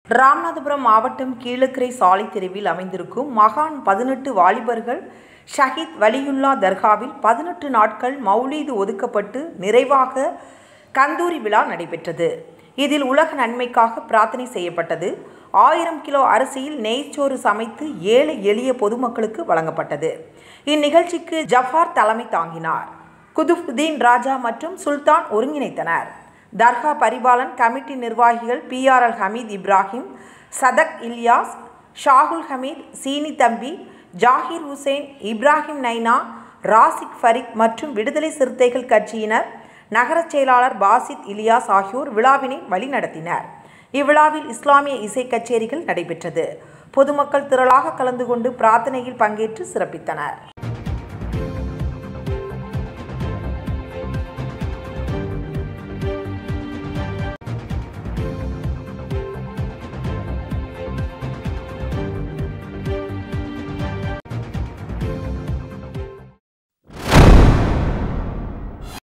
ராமநாதபுரம் மாவட்டம் கீழக்கரை சாலை தெருவில் அமைந்திருக்கும் மகான் பதினெட்டு வாலிபர்கள் ஷஹீத் வலியுல்லா தர்காவில் பதினெட்டு நாட்கள் மௌலீது ஒதுக்கப்பட்டு நிறைவாக கந்தூரி விழா நடைபெற்றது இதில் உலக நன்மைக்காக பிரார்த்தனை செய்யப்பட்டது ஆயிரம் கிலோ அரிசியில் நெய்ச்சோறு சமைத்து ஏழை எளிய பொதுமக்களுக்கு வழங்கப்பட்டது இந்நிகழ்ச்சிக்கு ஜஃபார் தலைமை தாங்கினார் குதுஃபுதீன் ராஜா மற்றும் சுல்தான் ஒருங்கிணைத்தனர் தர்கா பரிபாலன் கமிட்டி நிர்வாகிகள் பிஆர்எல் ஹமீத் இப்ராஹிம் சதக் இல்யாஸ் ஷாகுல் ஹமீத் சீனி தம்பி ஜாகிர் ஹுசைன் இப்ராஹிம் நைனா ராசிக் ஃபரிக் மற்றும் விடுதலை சிறுத்தைகள் கட்சியினர் நகரச் செயலாளர் பாசித் இலியாஸ் ஆகியோர் விழாவினை வழிநடத்தினர் இவ்விழாவில் இஸ்லாமிய இசை கச்சேரிகள் நடைபெற்றது பொதுமக்கள் திரளாக கலந்து கொண்டு பிரார்த்தனையில் பங்கேற்று சிறப்பித்தனர்